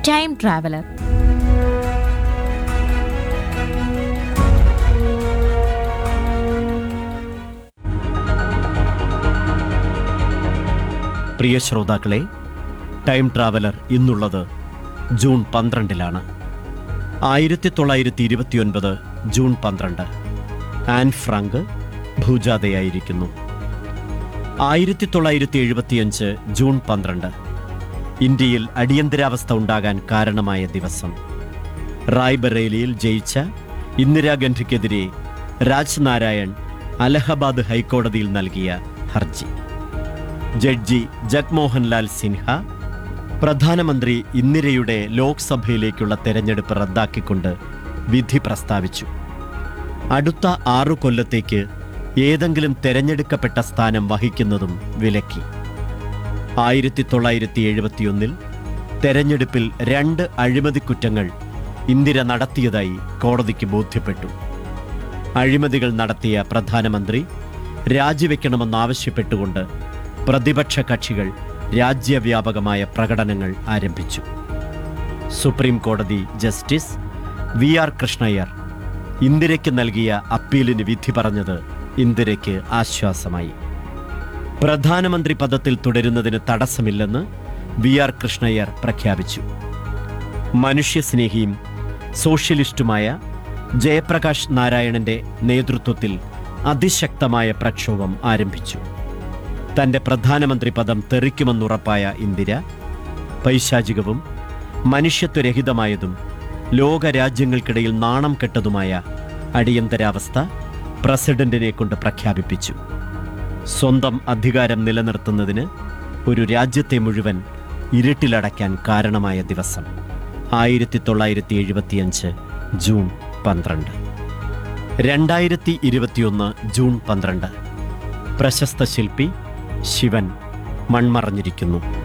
time traveller പ്രിയ ശ്രോതാക്കളെ time traveller ഇന്നുള്ളത് ജൂൺ പന്ത്രണ്ടിലാണ് ആയിരത്തി തൊള്ളായിരത്തി ഇരുപത്തിയൊൻപത് ജൂൺ പന്ത്രണ്ട് ആൻ ഫ്രാങ്ക് ഭൂജാതയായിരിക്കുന്നു ആയിരത്തി തൊള്ളായിരത്തി എഴുപത്തിയഞ്ച് ജൂൺ പന്ത്രണ്ട് ഇന്ത്യയിൽ അടിയന്തരാവസ്ഥ ഉണ്ടാകാൻ കാരണമായ ദിവസം റായ്ബറേലിയിൽ ജയിച്ച ഇന്ദിരാഗാന്ധിക്കെതിരെ രാജ് നാരായൺ അലഹബാദ് ഹൈക്കോടതിയിൽ നൽകിയ ഹർജി ജഡ്ജി ജഗ്മോഹൻ ലാൽ സിൻഹ പ്രധാനമന്ത്രി ഇന്ദിരയുടെ ലോക്സഭയിലേക്കുള്ള തെരഞ്ഞെടുപ്പ് റദ്ദാക്കിക്കൊണ്ട് വിധി പ്രസ്താവിച്ചു അടുത്ത ആറു കൊല്ലത്തേക്ക് ഏതെങ്കിലും തെരഞ്ഞെടുക്കപ്പെട്ട സ്ഥാനം വഹിക്കുന്നതും വിലക്കി ആയിരത്തി തൊള്ളായിരത്തി എഴുപത്തിയൊന്നിൽ തെരഞ്ഞെടുപ്പിൽ രണ്ട് അഴിമതി കുറ്റങ്ങൾ ഇന്ദിര നടത്തിയതായി കോടതിക്ക് ബോധ്യപ്പെട്ടു അഴിമതികൾ നടത്തിയ പ്രധാനമന്ത്രി രാജിവെക്കണമെന്നാവശ്യപ്പെട്ടുകൊണ്ട് പ്രതിപക്ഷ കക്ഷികൾ രാജ്യവ്യാപകമായ പ്രകടനങ്ങൾ ആരംഭിച്ചു സുപ്രീം കോടതി ജസ്റ്റിസ് വി ആർ കൃഷ്ണയ്യർ ഇന്ദിരയ്ക്ക് നൽകിയ അപ്പീലിന് വിധി പറഞ്ഞത് ഇന്ദിരയ്ക്ക് ആശ്വാസമായി പ്രധാനമന്ത്രി പദത്തിൽ തുടരുന്നതിന് തടസ്സമില്ലെന്ന് വി ആർ കൃഷ്ണയ്യർ പ്രഖ്യാപിച്ചു മനുഷ്യസ്നേഹിയും സോഷ്യലിസ്റ്റുമായ ജയപ്രകാശ് നാരായണന്റെ നേതൃത്വത്തിൽ അതിശക്തമായ പ്രക്ഷോഭം ആരംഭിച്ചു തന്റെ പ്രധാനമന്ത്രി പദം തെറിക്കുമെന്നുറപ്പായ ഇന്ദിര പൈശാചികവും മനുഷ്യത്വരഹിതമായതും ലോകരാജ്യങ്ങൾക്കിടയിൽ നാണം കെട്ടതുമായ അടിയന്തരാവസ്ഥ പ്രസിഡന്റിനെ കൊണ്ട് പ്രഖ്യാപിപ്പിച്ചു സ്വന്തം അധികാരം നിലനിർത്തുന്നതിന് ഒരു രാജ്യത്തെ മുഴുവൻ ഇരുട്ടിലടയ്ക്കാൻ കാരണമായ ദിവസം ആയിരത്തി തൊള്ളായിരത്തി എഴുപത്തിയഞ്ച് ജൂൺ പന്ത്രണ്ട് രണ്ടായിരത്തി ഇരുപത്തിയൊന്ന് ജൂൺ പന്ത്രണ്ട് പ്രശസ്ത ശില്പി ശിവൻ മൺമറഞ്ഞിരിക്കുന്നു